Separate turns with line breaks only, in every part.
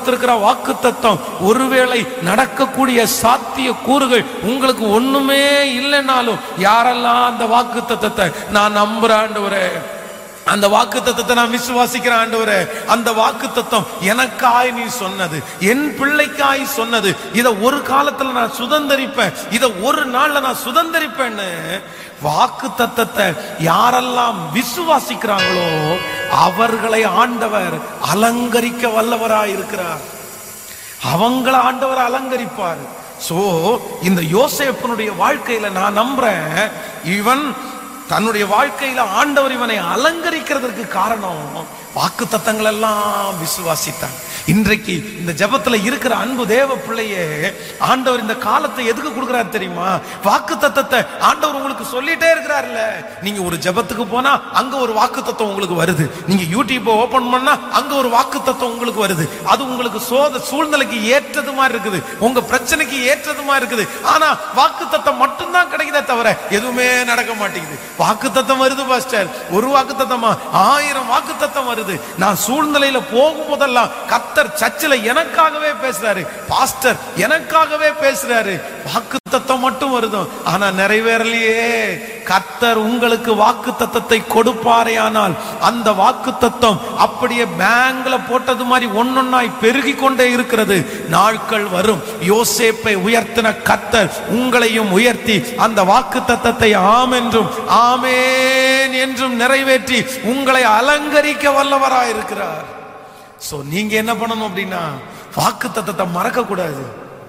கொடுத்திருக்கிற வாக்கு தத்தம் ஒருவேளை நடக்கக்கூடிய சாத்திய கூறுகள் உங்களுக்கு ஒண்ணுமே இல்லைனாலும் யாரெல்லாம் அந்த வாக்கு தத்தத்தை நான் நம்புறேன் ஆண்டவரே அந்த வாக்கு தத்தத்தை நான் விசுவாசிக்கிறேன் ஆண்டவரே அந்த வாக்கு தத்தம் எனக்காய் நீ சொன்னது என் பிள்ளைக்காய் சொன்னது இத ஒரு காலத்துல நான் சுதந்தரிப்பேன் இத ஒரு நாள்ல நான் சுதந்தரிப்பேன்னு வாக்கு தத்தத்தை யாரெல்லாம் விசுவாசிக்கிறாங்களோ அவர்களை ஆண்டவர் அலங்கரிக்க வல்லவராய் இருக்கிறார் அவங்கள ஆண்டவர் அலங்கரிப்பார் சோ இந்த யோசேப்பனுடைய வாழ்க்கையில நான் நம்புறேன் இவன் தன்னுடைய வாழ்க்கையில ஆண்டவர் இவனை அலங்கரிக்கிறதற்கு காரணம் வாக்கு தத்தங்கள் எல்லாம் விசுவாசித்தான் இன்றைக்கு இந்த ஜெபத்துல இருக்கிற அன்பு தேவ பிள்ளையே ஆண்டவர் இந்த காலத்தை எதுக்கு கொடுக்கிறார் தெரியுமா வாக்கு தத்தத்தை ஆண்டவர் உங்களுக்கு சொல்லிட்டே இருக்கிறார்ல நீங்க ஒரு ஜெபத்துக்கு போனா அங்க ஒரு வாக்கு தத்தம் உங்களுக்கு வருது நீங்க யூடியூப் ஓபன் பண்ணா அங்க ஒரு வாக்கு தத்தம் உங்களுக்கு வருது அது உங்களுக்கு சோத சூழ்நிலைக்கு ஏற்றது மாதிரி இருக்குது உங்க பிரச்சனைக்கு ஏற்றது மாதிரி இருக்குது ஆனா வாக்கு தத்தம் மட்டும்தான் கிடைக்குதே தவிர எதுவுமே நடக்க மாட்டேங்குது வாக்கு தத்தம் வருது பாஸ்டர் ஒரு வாக்கு தத்தமா ஆயிரம் வாக்கு தத்தம் வருது நான் சூழ்நிலையில போகும் போதெல்லாம் கத்தர் சர்ச்சில் எனக்காகவே பேசுறாரு பாஸ்டர் எனக்காகவே பேசுறாரு வாக்கு தத்தம் மட்டும் வருது ஆனா நிறைவேறலையே கத்தர் உங்களுக்கு வாக்கு தத்தத்தை கொடுப்பாரே ஆனால் அந்த வாக்கு தத்தம் அப்படியே பேங்க்ல போட்டது மாதிரி ஒன்னொன்னாய் பெருகி கொண்டே இருக்கிறது நாட்கள் வரும் யோசேப்பை உயர்த்தின கத்தர் உங்களையும் உயர்த்தி அந்த வாக்கு தத்தத்தை ஆம் என்றும் ஆமேன் என்றும் நிறைவேற்றி உங்களை அலங்கரிக்க வல்லவராய் இருக்கிறார் சோ நீங்க என்ன பண்ணணும் அப்படின்னா வாக்கு தத்தத்தை மறக்க கூடாது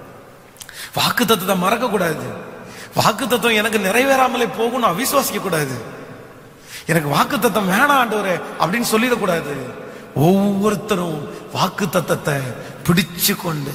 வாக்கு தத்தத்தை மறக்க கூடாது வாக்கு தத்துவம் எனக்கு நிறைவேறாமலே போகும் நான் விசுவாசிக்க கூடாது எனக்கு வாக்கு தத்தம் வேணாம் ஆண்டவரே அப்படின்னு சொல்லிடக்கூடாது ஒவ்வொருத்தரும் வாக்கு தத்தத்தை பிடிச்சு கொண்டு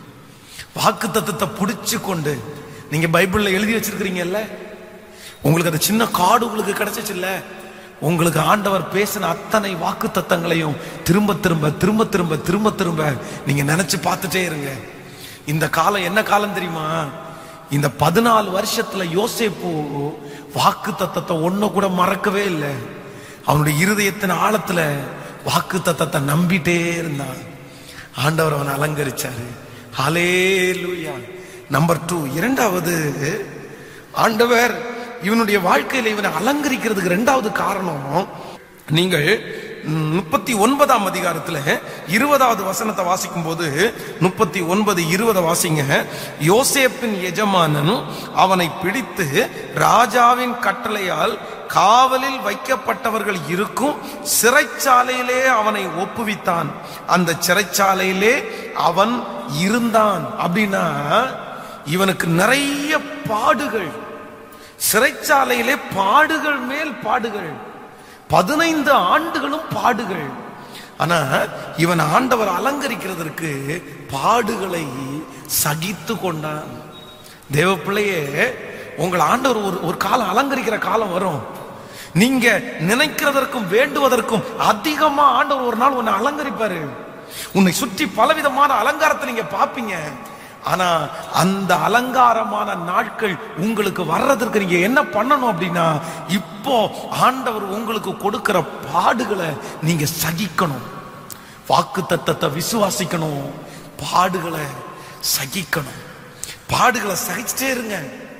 வாக்கு தத்தத்தை பிடிச்சு கொண்டு நீங்க பைபிள்ல எழுதி வச்சிருக்கிறீங்கல்ல உங்களுக்கு அந்த சின்ன காடு உங்களுக்கு கிடைச்சிச்சுல்ல உங்களுக்கு ஆண்டவர் பேசின அத்தனை வாக்கு தத்தங்களையும் திரும்ப திரும்ப திரும்ப திரும்ப திரும்ப திரும்ப நீங்க நினைச்சு பார்த்துட்டே இருங்க இந்த காலம் என்ன காலம் தெரியுமா இந்த பதினாலு வருஷத்துல யோசேப்பு வாக்கு தத்தத்தை ஒண்ணு கூட மறக்கவே இல்லை அவனுடைய இருதயத்தின் ஆழத்துல வாக்கு தத்தத்தை நம்பிட்டே இருந்தான் ஆண்டவர் அவனை அலங்கரிச்சாரு ஹalleluya நம்பர் டூ இரண்டாவது ஆண்டவர் இவனுடைய வாழ்க்கையில இவனை அலங்கரிக்கிறதுக்கு இரண்டாவது காரணம் நீங்கள் முப்பத்தி ஒன்பதாம் அதிகாரத்துல இருபதாவது வசனத்தை வாசிக்கும் போது முப்பத்தி ஒன்பது இருபதை வாசிங்க யோசேப்பின் எஜமானன் அவனை பிடித்து ராஜாவின் கட்டளையால் காவலில் வைக்கப்பட்டவர்கள் இருக்கும் சிறைச்சாலையிலே அவனை ஒப்புவித்தான் அந்த சிறைச்சாலையிலே அவன் இருந்தான் அப்படின்னா இவனுக்கு நிறைய பாடுகள் சிறைச்சாலையிலே பாடுகள் மேல் பாடுகள் பதினைந்து ஆண்டுகளும் பாடுகள் ஆனா இவன் ஆண்டவர் அலங்கரிக்கிறதற்கு பாடுகளை சகித்து கொண்டான் தேவ பிள்ளையே உங்கள் ஆண்டவர் ஒரு ஒரு காலம் அலங்கரிக்கிற காலம் வரும் நீங்க நினைக்கிறதற்கும் வேண்டுவதற்கும் அதிகமா ஆண்டவர் ஒரு நாள் உன்னை அலங்கரிப்பாரு உன்னை சுற்றி பலவிதமான அலங்காரத்தை நீங்க பாப்பீங்க ஆனா அந்த அலங்காரமான நாட்கள் உங்களுக்கு வர்றதற்கு நீங்க என்ன பண்ணணும் அப்படின்னா இப்போ ஆண்டவர் உங்களுக்கு கொடுக்கிற பாடுகளை நீங்க சகிக்கணும் வாக்கு தத்தத்தை விசுவாசிக்கணும் பாடுகளை சகிக்கணும் பாடுகளை சகிச்சுட்டே இருங்க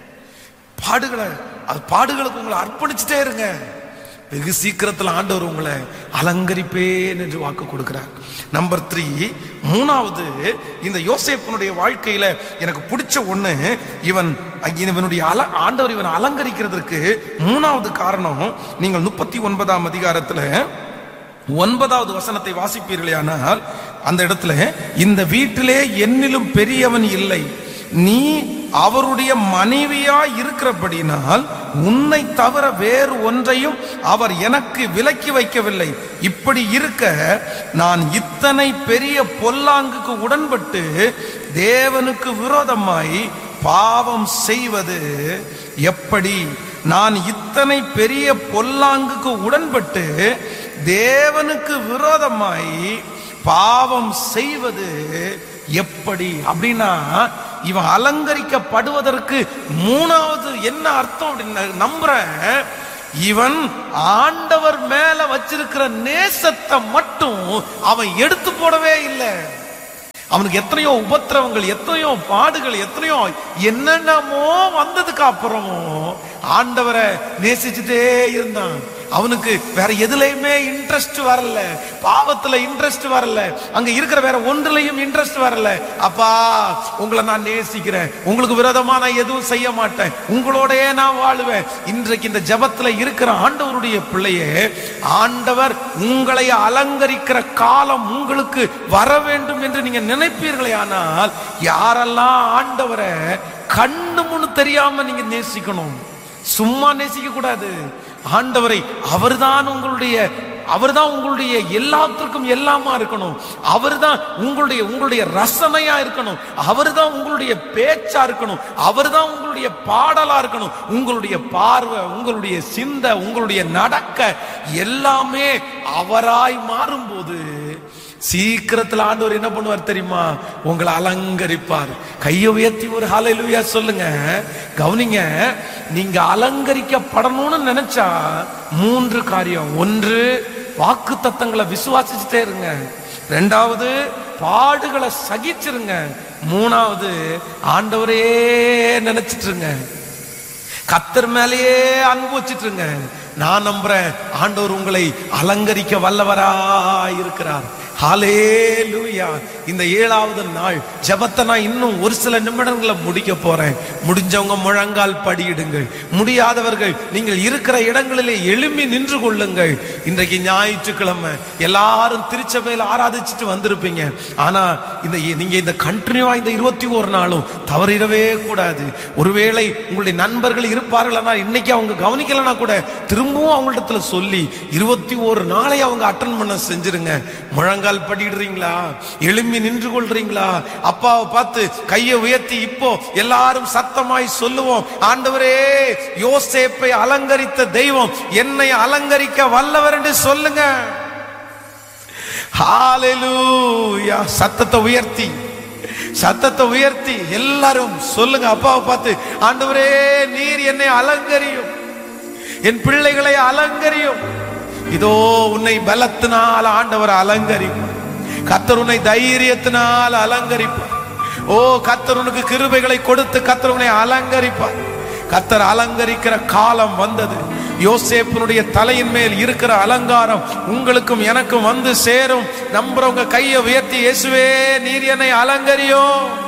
பாடுகளை அது பாடுகளுக்கு உங்களை அர்ப்பணிச்சுட்டே இருங்க வெகு சீக்கிரத்தில் ஆண்டவர் உங்களை அலங்கரிப்பேன் என்று வாக்கு கொடுக்கிறார் நம்பர் த்ரீ மூணாவது இந்த யோசேப்பனுடைய வாழ்க்கையில எனக்கு பிடிச்ச ஒண்ணு இவன் இவனுடைய அல ஆண்டவர் இவன் அலங்கரிக்கிறதுக்கு மூணாவது காரணம் நீங்கள் முப்பத்தி ஒன்பதாம் அதிகாரத்துல ஒன்பதாவது வசனத்தை வாசிப்பீர்களே ஆனால் அந்த இடத்துல இந்த வீட்டிலே என்னிலும் பெரியவன் இல்லை நீ அவருடைய மனைவியா இருக்கிறபடினால் உன்னை தவிர வேறு ஒன்றையும் அவர் எனக்கு விலக்கி வைக்கவில்லை இப்படி இருக்க நான் இத்தனை பெரிய பொல்லாங்குக்கு உடன்பட்டு தேவனுக்கு விரோதமாய் பாவம் செய்வது எப்படி நான் இத்தனை பெரிய பொல்லாங்குக்கு உடன்பட்டு தேவனுக்கு விரோதமாய் பாவம் செய்வது எப்படி அப்படின்னா இவன் அலங்கரிக்கப்படுவதற்கு மூணாவது என்ன அர்த்தம் அப்படின்னு நம்புறேன் இவன் ஆண்டவர் மேல வச்சிருக்கிற நேசத்தை மட்டும் அவன் எடுத்து போடவே இல்லை அவனுக்கு எத்தனையோ உபத்திரவங்கள் எத்தனையோ பாடுகள் எத்தனையோ என்னென்னமோ வந்ததுக்கு அப்புறமும் ஆண்டவரை நேசிச்சுட்டே இருந்தான் அவனுக்கு வேற எதுலயுமே இன்ட்ரெஸ்ட் வரல பாவத்துல இன்ட்ரெஸ்ட் வரல அங்க இருக்கிற வேற ஒன்றுலயும் இன்ட்ரெஸ்ட் வரல அப்பா உங்களை நான் நேசிக்கிறேன் உங்களுக்கு விரோதமா நான் எதுவும் செய்ய மாட்டேன் உங்களோடயே நான் வாழுவேன் இன்றைக்கு இந்த ஜெபத்துல இருக்கிற ஆண்டவருடைய பிள்ளையே ஆண்டவர் உங்களை அலங்கரிக்கிற காலம் உங்களுக்கு வர வேண்டும் என்று நீங்க நினைப்பீர்களே ஆனால் யாரெல்லாம் ஆண்டவரை கண்ணு முன்னு தெரியாம நீங்க நேசிக்கணும் சும்மா நேசிக்க கூடாது ஆண்டவரை அவர்தான் உங்களுடைய அவர்தான் உங்களுடைய எல்லாத்திற்கும் எல்லாமா இருக்கணும் அவர்தான் உங்களுடைய உங்களுடைய ரசனையா இருக்கணும் அவர்தான் உங்களுடைய பேச்சா இருக்கணும் அவர்தான் உங்களுடைய பாடலா இருக்கணும் உங்களுடைய பார்வை உங்களுடைய சிந்தை உங்களுடைய நடக்க எல்லாமே அவராய் மாறும்போது சீக்கிரத்துல ஆண்டவர் என்ன பண்ணுவார் தெரியுமா உங்களை அலங்கரிப்பார் கையை உயர்த்தி ஒரு ஹalleluya சொல்லுங்க கவனிங்க நீங்க அலங்கரிக்கப்படணும்னு நினைச்சா மூன்று காரியம் ஒன்று வாக்கு தத்தங்களை விசுவாசிச்சுட்டே இருங்க ரெண்டாவது பாடுகளை சகிச்சிருங்க மூணாவது ஆண்டவரே நினைச்சிட்டு இருங்க கத்தர் மேலேயே அன்பு வச்சிட்டுருங்க நான் நம்புறேன் ஆண்டவர் உங்களை அலங்கரிக்க வல்லவரா இருக்கிறார் ஹalleluya இந்த ஏழாவது நாள் ஜெபத்தை நான் இன்னும் ஒரு சில நிமிடங்களை முடிக்க போறேன் முடிஞ்சவங்க முழங்கால் படியிடுங்கள் முடியாதவர்கள் நீங்கள் இருக்கிற இடங்களிலே எழும்பி நின்று கொள்ளுங்கள் இன்றைக்கு ஞாயிற்றுக்கிழமை எல்லாரும் திருச்சபையில் ஆராதிச்சுட்டு வந்திருப்பீங்க ஆனா இந்த நீங்க இந்த கண்டினியூவா இந்த இருபத்தி ஒரு நாளும் தவறிடவே கூடாது ஒருவேளை உங்களுடைய நண்பர்கள் இருப்பார்களா இன்னைக்கு அவங்க கவனிக்கலனா கூட திரும்பவும் அவங்கள்ட்ட சொல்லி இருபத்தி ஒரு நாளை அவங்க அட்டன் பண்ண செஞ்சிருங்க முழங்கால் படிடுறீங்களா எழும்பி நின்று கொள்றீங்களா அப்பாவை பார்த்து கையை உயர்த்தி இப்போ எல்லாரும் சத்தமாய் சொல்லுவோம் ஆண்டவரே யோசேப்பை அலங்கரித்த தெய்வம் என்னை அலங்கரிக்க வல்லவர் என்று சொல்லுங்க ஹalleluya சத்தத்தை உயர்த்தி சத்தத்தை உயர்த்தி எல்லாரும் சொல்லுங்க அப்பாவை பார்த்து ஆண்டவரே நீர் என்னை அலங்கரியும் என் பிள்ளைகளை அலங்கரியும் இதோ உன்னை பலத்தினால் ஆண்டவர் அலங்கரிப்பார் கத்தர் உன்னை தைரியத்தினால் அலங்கரிப்பார் ஓ கத்தர் உனக்கு கிருபைகளை கொடுத்து கத்தர் உன்னை அலங்கரிப்பார் கத்தர் அலங்கரிக்கிற காலம் வந்தது யோசேப்பினுடைய தலையின் மேல் இருக்கிற அலங்காரம் உங்களுக்கும் எனக்கும் வந்து சேரும் நம்புறவங்க கையை உயர்த்தி இயேசுவே நீர் என்னை அலங்கரியும்